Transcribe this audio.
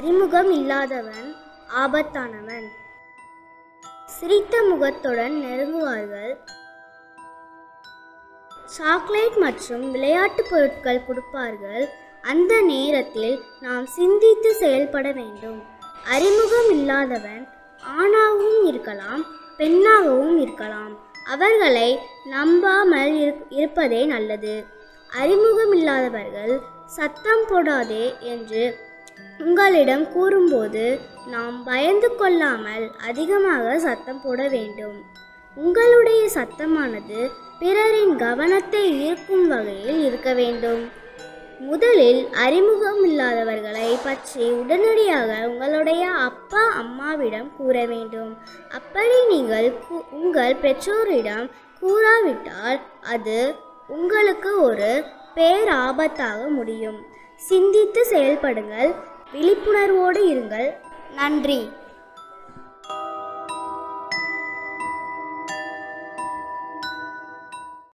அறிமுகம் இல்லாதவன் ஆபத்தானவன் சிரித்த முகத்துடன் நெருங்குவார்கள் சாக்லேட் மற்றும் விளையாட்டுப் பொருட்கள் கொடுப்பார்கள் அந்த நேரத்தில் நாம் சிந்தித்து செயல்பட வேண்டும் அறிமுகம் இல்லாதவன் ஆணாகவும் இருக்கலாம் பெண்ணாகவும் இருக்கலாம் அவர்களை நம்பாமல் இரு- இருப்பதே நல்லது அறிமுகம் இல்லாதவர்கள் சத்தம் போடாதே என்று உங்களிடம் கூறும்போது நாம் பயந்து கொள்ளாமல் அதிகமாக சத்தம் போட வேண்டும் உங்களுடைய சத்தமானது பிறரின் கவனத்தை ஈர்க்கும் வகையில் இருக்க வேண்டும் முதலில் அறிமுகம் இல்லாதவர்களை பற்றி உடனடியாக உங்களுடைய அப்பா அம்மாவிடம் கூற வேண்டும் அப்படி நீங்கள் கூ- உங்கள் பெற்றோரிடம் கூறாவிட்டால் அது உங்களுக்கு ஒரு பேராபத்தாக முடியும் சிந்தித்து செயல்படுங்கள் விழிப்புணர்வோடு இருங்கள் நன்றி